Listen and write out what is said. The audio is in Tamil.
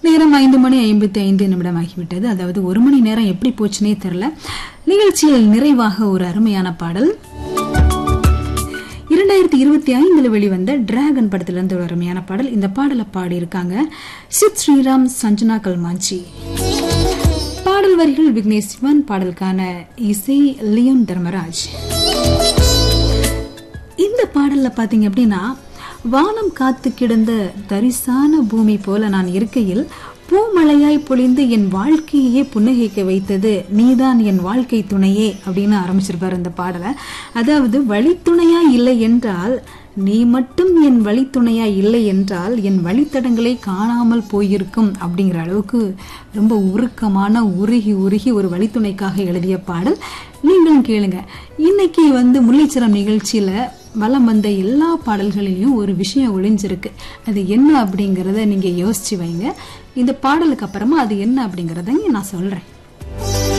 நேரம் ஐந்து மணி ஐம்பத்தி ஐந்து நிமிடம் ஆகிவிட்டது அதாவது ஒரு மணி நேரம் எப்படி போச்சுனே தெரியல நிகழ்ச்சியில் நிறைவாக ஒரு அருமையான பாடல் இரண்டாயிரத்தி இருபத்தி ஐந்துல வெளிவந்த டிராகன் படத்திலிருந்து ஒரு அருமையான பாடல் இந்த பாடலை பாடியிருக்காங்க சித் ஸ்ரீராம் சஞ்சனா கல்மாஞ்சி பாடல் வரிகள் விக்னேஷ் சிவன் பாடலுக்கான இசை லியோன் தர்மராஜ் இந்த பாடல்ல பாத்தீங்க அப்படின்னா வானம் காத்து கிடந்த தரிசான பூமி போல நான் இருக்கையில் பூமழையாய் பொழிந்து என் வாழ்க்கையே புன்னகைக்க வைத்தது நீதான் என் வாழ்க்கை துணையே அப்படின்னு ஆரம்பிச்சிருப்பாரு இந்த பாடலை அதாவது வழித்துணையா இல்லை என்றால் நீ மட்டும் என் வழித்துணையா இல்லை என்றால் என் வழித்தடங்களை காணாமல் போயிருக்கும் அப்படிங்கிற அளவுக்கு ரொம்ப உருக்கமான உருகி உருகி ஒரு வழித்துணைக்காக எழுதிய பாடல் நீங்களும் கேளுங்க இன்னைக்கு வந்து முல்லைச்சரம் நிகழ்ச்சியில வலம் வந்த எல்லா பாடல்களிலையும் ஒரு விஷயம் ஒளிஞ்சிருக்கு அது என்ன அப்படிங்கறத நீங்க யோசிச்சு வைங்க இந்த பாடலுக்கு அப்புறமா அது என்ன அப்படிங்கறத நான் சொல்றேன்